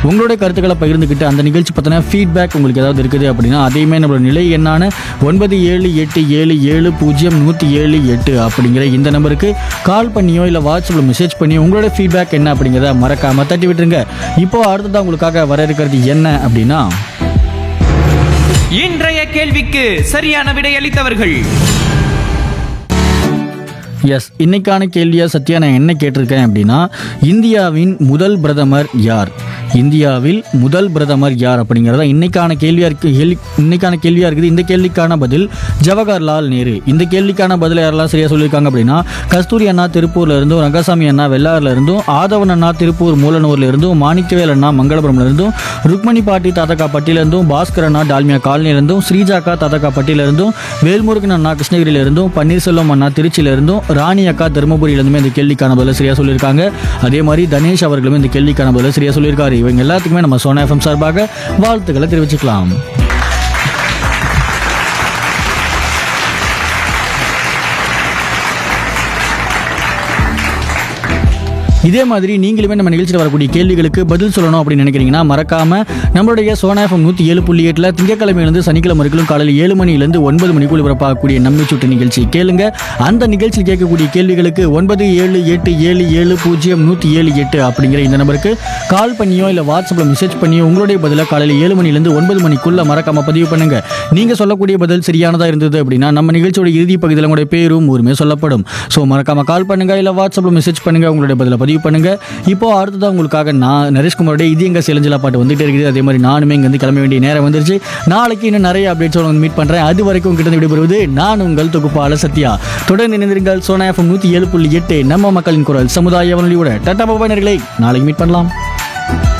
உங்களுடைய கருத்துக்களை பகிர்ந்துக்கிட்டு அந்த நிகழ்ச்சி பற்றின ஃபீட்பேக் உங்களுக்கு ஏதாவது இருக்குது அப்படின்னா அதையுமே நம்மளோட நிலை எண்ணான ஒன்பது ஏழு எட்டு ஏழு ஏழு பூஜ்ஜியம் நூற்றி ஏழு எட்டு அப்படிங்கிற இந்த நம்பருக்கு கால் பண்ணியோ இல்லை வாட்ஸ்அப்பில் மெசேஜ் பண்ணியோ உங்களோட ஃபீட்பேக் என்ன அப்படிங்கிறத மறக்காமல் தட்டி விட்டுருங்க இப்போ அடுத்ததான் உங்களுக்காக வர இருக்கிறது என்ன அப்படின்னா இன்றைய கேள்விக்கு சரியான விடையளித்தவர்கள் எஸ் இன்னைக்கான கேள்வியா சத்யா நான் என்ன கேட்டிருக்கேன் அப்படின்னா இந்தியாவின் முதல் பிரதமர் யார் இந்தியாவில் முதல் பிரதமர் யார் அப்படிங்கிறதா இன்னைக்கான கேள்வியா இருக்கு கேள்வி இன்னைக்கான கேள்வியா இருக்குது இந்த கேள்விக்கான பதில் ஜவஹர்லால் நேரு இந்த கேள்விக்கான பதில் யாரெல்லாம் சரியா சொல்லியிருக்காங்க அப்படின்னா கஸ்தூரி அண்ணா திருப்பூர்ல இருந்தும் ரங்கசாமி அண்ணா வெள்ளாறுல இருந்தும் ஆதவன் அண்ணா திருப்பூர் மூலனூர்ல இருந்தும் மாணிக்கவேல் அண்ணா மங்களபுரம்ல இருந்தும் ருக்மணி பாட்டி தாத்தக்கா பட்டியில இருந்தும் பாஸ்கர் அண்ணா டால்மியா காலனில இருந்தும் ஸ்ரீஜாக்கா தாத்தக்கா பட்டியில இருந்தும் வேல்முருகன் அண்ணா கிருஷ்ணகிரியில இருந்தும் பன்னீர்செல்வம் அண்ணா திருச்சியில இருந்தும் ராணி அக்கா தருமபுரியில இருந்துமே இந்த கேள்விக்கான பதில சரியா சொல்லியிருக்காங்க அதே மாதிரி தனேஷ் அவர்களுமே இந்த கேள்விக்கான பதில சரியா சொல்லியிருக்காரு இவங்க எல்லாத்துக்குமே நம்ம சோனா எஃப்எம் சார்பாக வாழ்த்துக்களை தெரிவிச்சுக்கலாம் இதே மாதிரி நீங்களுமே நம்ம நிகழ்ச்சியில் வரக்கூடிய கேள்விகளுக்கு பதில் சொல்லணும் அப்படின்னு நினைக்கிறீங்கன்னா மறக்காம நம்மளுடைய சோனா எஃப்எம் நூற்றி ஏழு புள்ளி எட்டில் திங்கக்கிழமையிலிருந்து சனிக்கிழமை வரைக்கும் காலையில் ஏழு மணிலேருந்து ஒன்பது மணிக்குள் பிறப்பாகக்கூடிய நம்மை சுட்டு நிகழ்ச்சி கேளுங்க அந்த நிகழ்ச்சியில் கேட்கக்கூடிய கேள்விகளுக்கு ஒன்பது ஏழு எட்டு ஏழு ஏழு பூஜ்ஜியம் நூற்றி ஏழு எட்டு அப்படிங்கிற இந்த நம்பருக்கு கால் பண்ணியோ இல்லை வாட்ஸ்அப்பில் மெசேஜ் பண்ணியோ உங்களுடைய பதிலாக காலையில் ஏழு மணிலேருந்து ஒன்பது மணிக்குள்ள மறக்காம பதிவு பண்ணுங்க நீங்க சொல்லக்கூடிய பதில் சரியானதா இருந்தது அப்படின்னா நம்ம நிகழ்ச்சியோட இறுதி பகுதியில் உங்களுடைய பேரும் ஊருமே சொல்லப்படும் ஸோ மறக்காம கால் பண்ணுங்க இல்லை வாட்ஸ்அப்பில் மெசேஜ் பண்ணுங்க உங்களுடைய பதிலை பதிவு பண்ணுங்க இப்போ அடுத்ததான் உங்களுக்காக நான் நரேஷ்குமாரோட இது எங்க செலஞ்சலா பாட்டு வந்துட்டே இருக்குது அதே மாதிரி நானுமே இங்க வந்து கிளம்ப வேண்டிய நேரம் வந்துருச்சு நாளைக்கு இன்னும் நிறைய அப்டேட்ஸோட வந்து மீட் பண்றேன் அது வரைக்கும் கிட்ட விடைபெறுவது நான் உங்கள் தொகுப்பாளர் சத்யா தொடர்ந்து இணைந்திருங்கள் சோனா எஃப்எம் நூற்றி ஏழு புள்ளி எட்டு நம்ம மக்களின் குரல் சமுதாய வானொலியோட டட்டா பாபா நேயர்களே நாளைக்கு மீட் பண்ணலாம்